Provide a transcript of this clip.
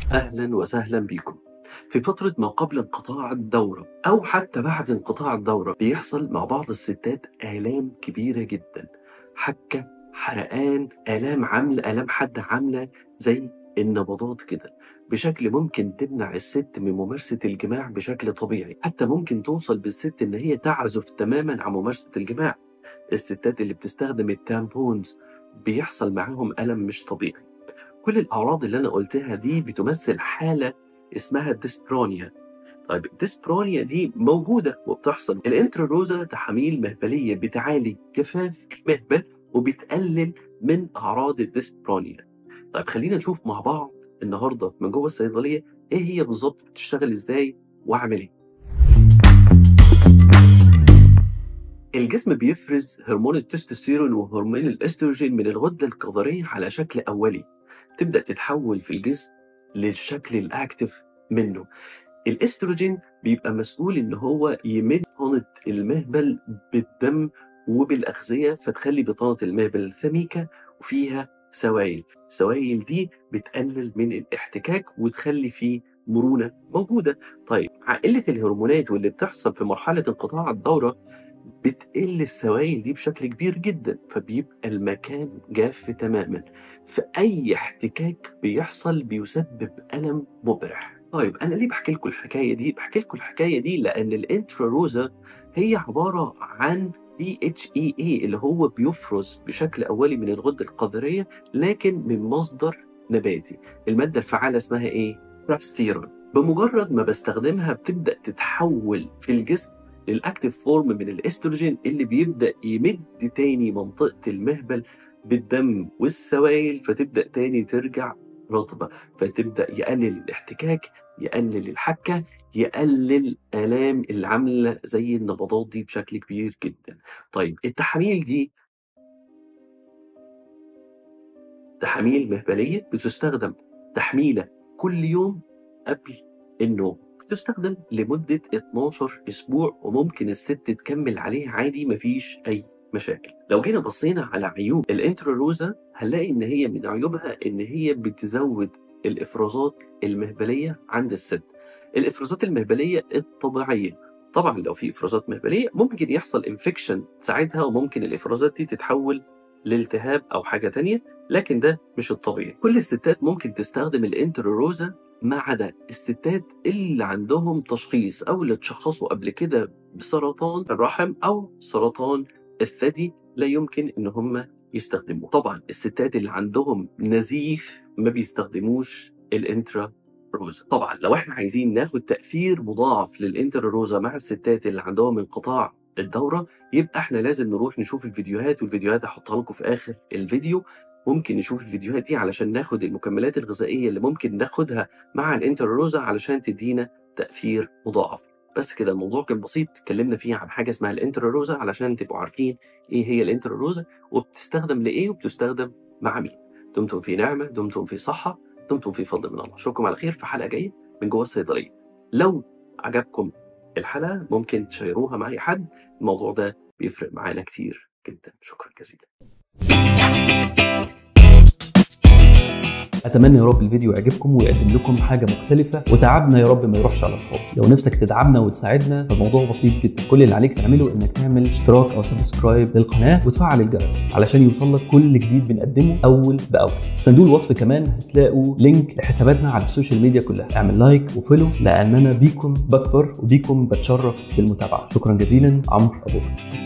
أهلا وسهلا بكم في فترة ما قبل انقطاع الدورة أو حتى بعد انقطاع الدورة بيحصل مع بعض الستات آلام كبيرة جدا حكة حرقان آلام عاملة آلام حد عاملة زي النبضات كده بشكل ممكن تمنع الست من ممارسة الجماع بشكل طبيعي حتى ممكن توصل بالست إن هي تعزف تماما عن ممارسة الجماع الستات اللي بتستخدم التامبونز بيحصل معاهم ألم مش طبيعي كل الأعراض اللي أنا قلتها دي بتمثل حالة اسمها الديسبرونيا طيب الديسبرونيا دي موجودة وبتحصل الانتراروزا تحاميل مهبلية بتعالج جفاف المهبل وبتقلل من أعراض الديسبرونيا طيب خلينا نشوف مع بعض النهاردة من جوه الصيدلية إيه هي بالظبط بتشتغل إزاي وأعمل إيه الجسم بيفرز هرمون التستوستيرون وهرمون الاستروجين من الغدة الكظرية على شكل أولي تبدأ تتحول في الجسم للشكل الأكتف منه الاستروجين بيبقى مسؤول ان هو يمد بطانة المهبل بالدم وبالأغذية فتخلي بطانة المهبل ثميكة وفيها سوائل السوائل دي بتقلل من الاحتكاك وتخلي فيه مرونة موجودة طيب مع قلة الهرمونات واللي بتحصل في مرحلة انقطاع الدورة بتقل السوائل دي بشكل كبير جدا فبيبقى المكان جاف تماما فأي احتكاك بيحصل بيسبب ألم مبرح طيب أنا ليه بحكي لكم الحكاية دي؟ بحكي لكم الحكاية دي لأن الانتراروزا هي عبارة عن DHEA اللي هو بيفرز بشكل أولي من الغدة القذرية لكن من مصدر نباتي المادة الفعالة اسمها إيه؟ راستيرون بمجرد ما بستخدمها بتبدأ تتحول في الجسم للاكتيف فورم من الاستروجين اللي بيبدا يمد تاني منطقه المهبل بالدم والسوائل فتبدا تاني ترجع رطبه فتبدا يقلل الاحتكاك يقلل الحكه يقلل الام اللي عامله زي النبضات دي بشكل كبير جدا طيب التحاميل دي تحاميل مهبليه بتستخدم تحميله كل يوم قبل النوم بتستخدم لمدة 12 أسبوع وممكن الست تكمل عليه عادي مفيش أي مشاكل لو جينا بصينا على عيوب الانتراروزا هنلاقي إن هي من عيوبها إن هي بتزود الإفرازات المهبلية عند الست الإفرازات المهبلية الطبيعية طبعا لو في إفرازات مهبلية ممكن يحصل انفكشن ساعتها وممكن الإفرازات دي تتحول لالتهاب أو حاجة تانية لكن ده مش الطبيعي كل الستات ممكن تستخدم الانتراروزا ما عدا الستات اللي عندهم تشخيص او اللي اتشخصوا قبل كده بسرطان الرحم او سرطان الثدي لا يمكن ان هم يستخدموه طبعا الستات اللي عندهم نزيف ما بيستخدموش الانترا روزا طبعا لو احنا عايزين ناخد تاثير مضاعف للانترا روزا مع الستات اللي عندهم انقطاع الدوره يبقى احنا لازم نروح نشوف الفيديوهات والفيديوهات هحطها لكم في اخر الفيديو ممكن نشوف الفيديوهات دي علشان ناخد المكملات الغذائية اللي ممكن ناخدها مع الانتراروزا علشان تدينا تأثير مضاعف بس كده الموضوع كان بسيط اتكلمنا فيه عن حاجة اسمها الانتراروزا علشان تبقوا عارفين ايه هي الانتراروزا وبتستخدم لإيه وبتستخدم مع مين دمتم في نعمة دمتم في صحة دمتم في فضل من الله اشوفكم على خير في حلقة جاية من جوه الصيدلية لو عجبكم الحلقة ممكن تشيروها مع أي حد الموضوع ده بيفرق معانا كتير جدا شكرا جزيلا اتمنى يا رب الفيديو يعجبكم ويقدم لكم حاجه مختلفه وتعبنا يا رب ما يروحش على الفاضي لو نفسك تدعمنا وتساعدنا فالموضوع بسيط جدا كل اللي عليك تعمله انك تعمل اشتراك او سبسكرايب للقناه وتفعل الجرس علشان يوصل لك كل جديد بنقدمه اول باول في صندوق الوصف كمان هتلاقوا لينك لحساباتنا على السوشيال ميديا كلها اعمل لايك وفولو لان انا بيكم بكبر وبيكم بتشرف بالمتابعه شكرا جزيلا عمرو ابو بكر